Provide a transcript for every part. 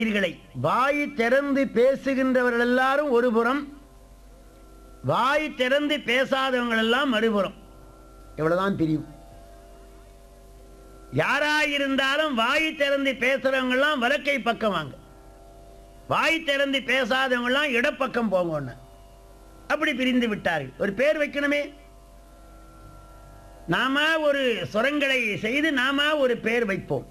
உயிர்களை வாய் திறந்து பேசுகின்றவர்கள் எல்லாரும் ஒரு புறம் வாய் திறந்து பேசாதவங்க எல்லாம் மறுபுறம் இவ்வளவுதான் பிரிவு யாராயிருந்தாலும் வாய் திறந்து பேசுறவங்க எல்லாம் வலக்கை பக்கம் வாங்க வாய் திறந்து பேசாதவங்க எல்லாம் இடப்பக்கம் போங்கன்னு அப்படி பிரிந்து விட்டார்கள் ஒரு பேர் வைக்கணுமே நாம ஒரு சுரங்களை செய்து நாம ஒரு பேர் வைப்போம்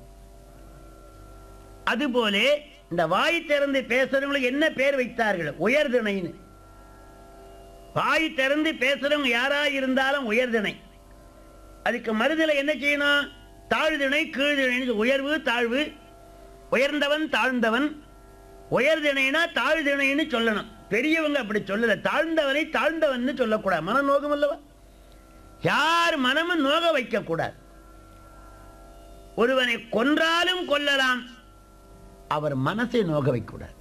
அதுபோல இந்த வாய் திறந்து பேசுறவங்களுக்கு என்ன பேர் வைத்தார்கள் உயர்திணைன்னு வாய் திறந்து பேசுறவங்க யாரா இருந்தாலும் உயர்திணை அதுக்கு மறுதலை என்ன செய்யணும் தாழ்திணை கீழ்திணை உயர்வு தாழ்வு உயர்ந்தவன் தாழ்ந்தவன் உயர்திணைனா தாழ்திணைன்னு சொல்லணும் பெரியவங்க அப்படி சொல்லல தாழ்ந்தவனை தாழ்ந்தவன் சொல்லக்கூடாது மன நோகம் அல்லவா யார் மனமும் நோக வைக்க கூடாது ஒருவனை கொன்றாலும் கொல்லலாம் அவர் மனசை நோக வைக்கூடாது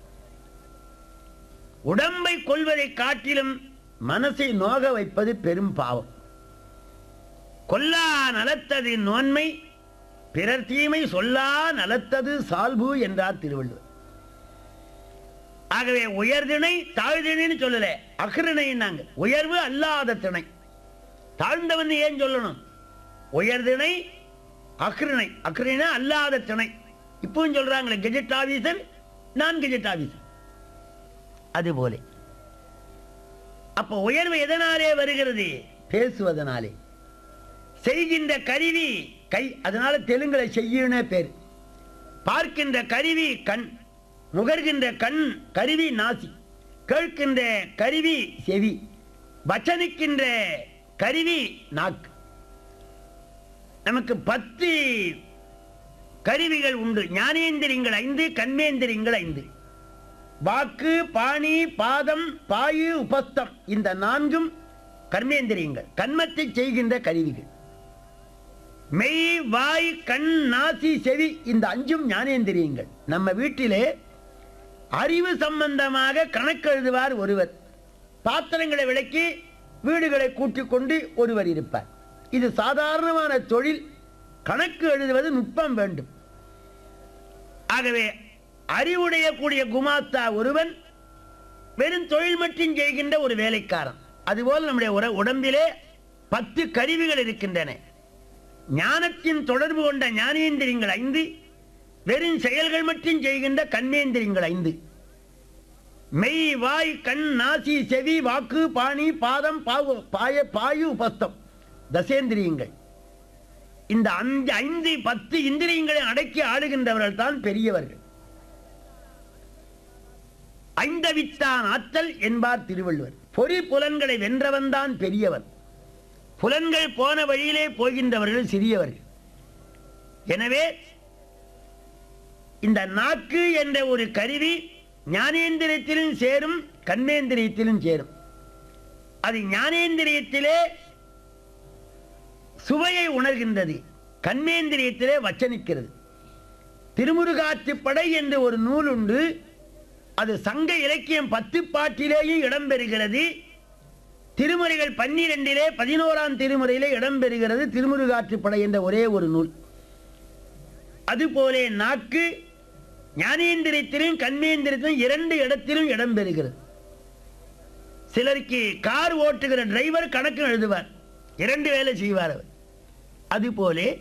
உடம்பை கொள்வதை காட்டிலும் மனசை நோக வைப்பது பெரும் பாவம் கொல்லா நலத்தது நோன்மை பிறர் தீமை சொல்லா நலத்தது சால்பு என்றார் திருவள்ளுவர் ஆகவே உயர்திணை தாழ்திணைன்னு சொல்லல அகிருணைன்னாங்க உயர்வு அல்லாத திணை தாழ்ந்தவன் ஏன் சொல்லணும் உயர்திணை அக்ரிணை அக்ரிணை அல்லாத திணை இப்பவும் சொல்றாங்களே கெஜெட் ஆபீசர் நான் கெஜெட் ஆபீசர் அதுபோல அப்ப உயர்வு எதனாலே வருகிறது பேசுவதனாலே செய்கின்ற கருவி கை அதனால தெலுங்குல செய்யுனே பேர் பார்க்கின்ற கருவி கண் நுகர்கின்ற கண் கருவி நாசி கேட்கின்ற கருவி செவி வச்சனிக்கின்ற கருவி நாக்கு நமக்கு பத்து கருவிகள் உண்டு ஞானேந்திரியங்கள் ஐந்து கண்மேந்திரியங்கள் ஐந்து வாக்கு பாணி பாதம் பாயு உபஸ்தம் இந்த நான்கும் கர்மேந்திரியங்கள் கண்மத்தை செய்கின்ற கருவிகள் மெய் வாய் கண் நாசி செவி இந்த அஞ்சும் ஞானேந்திரியங்கள் நம்ம வீட்டிலே அறிவு சம்பந்தமாக கணக்கு எழுதுவார் ஒருவர் பாத்திரங்களை விளக்கி வீடுகளை கூட்டிக் கொண்டு ஒருவர் இருப்பார் இது சாதாரணமான தொழில் கணக்கு எழுதுவது நுட்பம் வேண்டும் ஆகவே அறிவுடைய கூடிய குமாஸ்தா ஒருவன் வெறும் தொழில் மட்டும் செய்கின்ற ஒரு வேலைக்காரன் அதுபோல் நம்முடைய உர- உடம்பிலே பத்து கருவிகள் இருக்கின்றன ஞானத்தின் தொடர்பு கொண்ட ஞானேந்திரியங்கள் ஐந்து வெறும் செயல்கள் மட்டும் செய்கின்ற கண்மேந்திரியங்கள் ஐந்து மெய் வாய் கண் நாசி செவி வாக்கு பாணி பாதம் பாவு பாய பாயு உபஸ்தம் தசேந்திரியங்கள் இந்த அஞ்சு ஐந்து பத்து இந்திரியங்களை அடக்கி ஆளுகின்றவர்கள் தான் பெரியவர்கள் ஐந்தவித்தான் ஆற்றல் என்பார் திருவள்ளுவர் பொறி புலன்களை வென்றவன் தான் பெரியவன் புலன்கள் போன வழியிலே போகின்றவர்கள் சிறியவர்கள் எனவே இந்த நாக்கு என்ற ஒரு கருவி ஞானேந்திரியத்திலும் சேரும் கண்மேந்திரியத்திலும் சேரும் அது ஞானேந்திரியத்திலே சுவையை உணர்கின்றது கண்மேந்திரியத்திலே வச்சனிக்கிறது திருமுருகாற்றுப்படை என்று ஒரு நூல் உண்டு அது சங்க இலக்கியம் பத்து பாட்டிலேயும் இடம்பெறுகிறது திருமுறைகள் பன்னிரெண்டிலே பதினோராம் திருமுறையிலே இடம்பெறுகிறது திருமுருகாற்றுப்படை என்ற ஒரே ஒரு நூல் அதுபோலே நாக்கு ஞானேந்திரியத்திலும் கண்மேந்திரத்திலும் இரண்டு இடத்திலும் இடம்பெறுகிறது சிலருக்கு கார் ஓட்டுகிற டிரைவர் கணக்கு எழுதுவார் இரண்டு வேலை செய்வார் அவர் அதுபோலே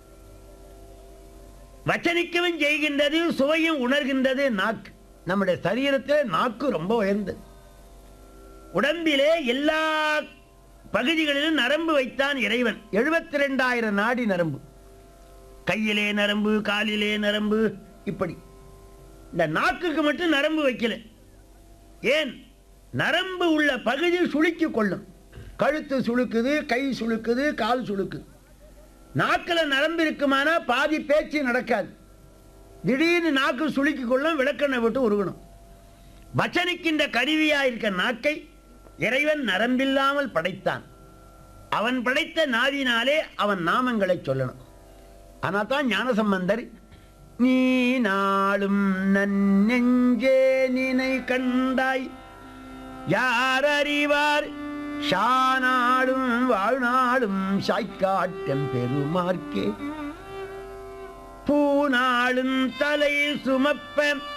வச்சனிக்கவும் செய்கின்றது சுவையும் உணர்கின்றது நாக்கு நம்முடைய சரீரத்தில் நாக்கு ரொம்ப உயர்ந்தது உடம்பிலே எல்லா பகுதிகளிலும் நரம்பு வைத்தான் இறைவன் எழுபத்தி ரெண்டாயிரம் நாடி நரம்பு கையிலே நரம்பு காலிலே நரம்பு இப்படி இந்த நாக்குக்கு மட்டும் நரம்பு வைக்கல ஏன் நரம்பு உள்ள பகுதி சுளுக்கி கொள்ளும் கழுத்து சுளுக்குது கை சுளுக்குது கால் சுளுக்குது நாக்கில் நரம்பு இருக்குமானா பாதி பேச்சு நடக்காது திடீர்னு நாக்கு சுளுக்கி கொள்ளும் விளக்கெண்ணை விட்டு உருகணும் வச்சனிக்கின்ற கருவியா இருக்க நாக்கை இறைவன் நரம்பில்லாமல் படைத்தான் அவன் படைத்த நாவினாலே அவன் நாமங்களை சொல்லணும் ஆனால் தான் ஞானசம்பந்தர் நீ நாளும் நன்னெஞ்சே நினை கண்டாய் யார் அறிவார் ஷானாடும் வாழ்நாளும் சாய்க்காட்டம் பெருமார்க்கே பூநாளும் தலை சுமப்ப